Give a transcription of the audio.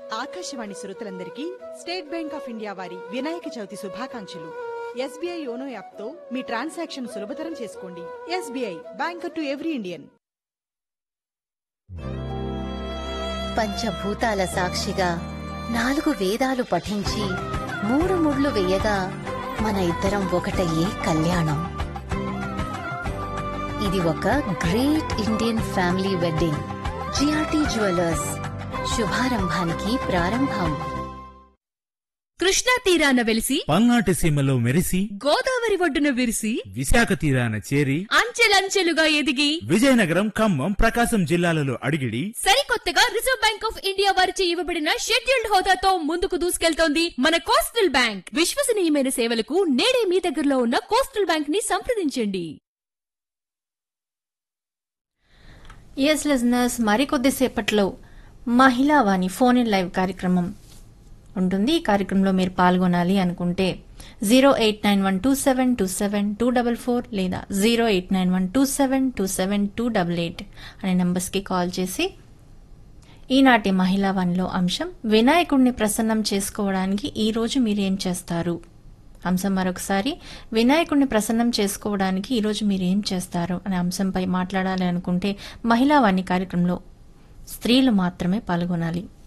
ఆకాశవాణి శ్రోతలందరికీ state bank of India వారి వినాయక చవితి శుభాకాంక్షలు ఎస్బీఐ యోనో యాప్తో మీ ట్రాన్సాక్షన్ సులభతరం చేసుకోండి SBI banker to every Indian పంచభూతాల సాక్షిగా నాలుగు వేదాలు పఠించి మూడు ముళ్ళు వేయగా మన ఇద్దరం ఒకటయ్యే కళ్యాణం ఇది ఒక great Indian family wedding GRT jewellers శుభారంభానికి ప్రారంభం కృష్ణా తీరాన వెలిసి పల్నాటి సీమలో మెరిసి గోదావరి ఒడ్డున విరిసి విశాఖ తీరాన చేరి అంచెలంచెలుగా ఎదిగి విజయనగరం ఖమ్మం ప్రకాశం జిల్లాలలో అడిగిడి సరికొత్తగా రిజర్వ్ బ్యాంక్ ఆఫ్ ఇండియా వారిచే ఇవ్వబడిన షెడ్యూల్డ్ హోదాతో ముందుకు దూసుకెళ్తోంది మన కోస్టల్ బ్యాంక్ విశ్వసనీయమైన సేవలకు నేడే మీ దగ్గరలో ఉన్న కోస్టల్ బ్యాంక్ ని సంప్రదించండి ఎస్ లిజనర్స్ మరికొద్దిసేపట్లో మహిళా వాణి ఫోన్ ఇన్ లైవ్ కార్యక్రమం ఉంటుంది ఈ కార్యక్రమంలో మీరు పాల్గొనాలి అనుకుంటే zero eight nine one two seven two seven two double four లేదా zero eight nine one two seven two seven two double eight అనే నంబర్స్కి కాల్ చేసి ఈనాటి మహిళా వాణిలో అంశం వినాయకుడిని ప్రసన్నం చేసుకోవడానికి ఈ రోజు మీరు ఏం చేస్తారు అంశం మరొకసారి వినాయకుడిని ప్రసన్నం చేసుకోవడానికి ఈరోజు మీరు ఏం చేస్తారు అనే అంశంపై మాట్లాడాలి అనుకుంటే మహిళా వాణి కార్యక్రమంలో స్త్రీలు మాత్రమే పాల్గొనాలి